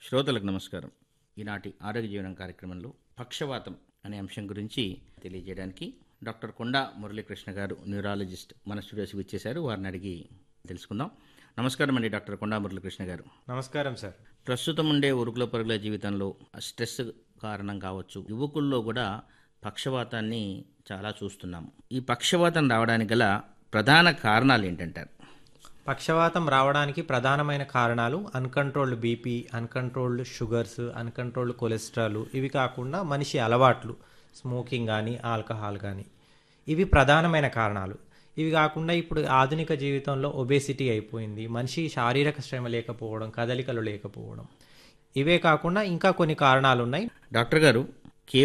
శ్రోతలకు నమస్కారం ఈనాటి ఆరోగ్య జీవనం కార్యక్రమంలో పక్షవాతం అనే అంశం గురించి తెలియజేయడానికి డాక్టర్ కొండా మురళీకృష్ణ గారు న్యూరాలజిస్ట్ మన స్టూడియోస్కి ఇచ్చేశారు వారిని అడిగి తెలుసుకుందాం నమస్కారం అండి డాక్టర్ కొండా మురళీకృష్ణ గారు నమస్కారం సార్ ప్రస్తుతం ఉండే ఉరుకుల పరుగుల జీవితంలో స్ట్రెస్ కారణం కావచ్చు యువకుల్లో కూడా పక్షవాతాన్ని చాలా చూస్తున్నాము ఈ పక్షవాతం రావడానికి గల ప్రధాన కారణాలు ఏంటంటారు పక్షవాతం రావడానికి ప్రధానమైన కారణాలు uncontrolled BP uncontrolled sugars uncontrolled cholesterol ఇవి కాకుండా మనిషి అలవాట్లు స్మోకింగ్ కానీ ఆల్కహాల్ కానీ ఇవి ప్రధానమైన కారణాలు ఇవి కాకుండా ఇప్పుడు ఆధునిక జీవితంలో ఒబేసిటీ అయిపోయింది మనిషి శారీరక శ్రమ లేకపోవడం కదలికలు లేకపోవడం ఇవే కాకుండా ఇంకా కొన్ని కారణాలు ఉన్నాయి డాక్టర్ గారు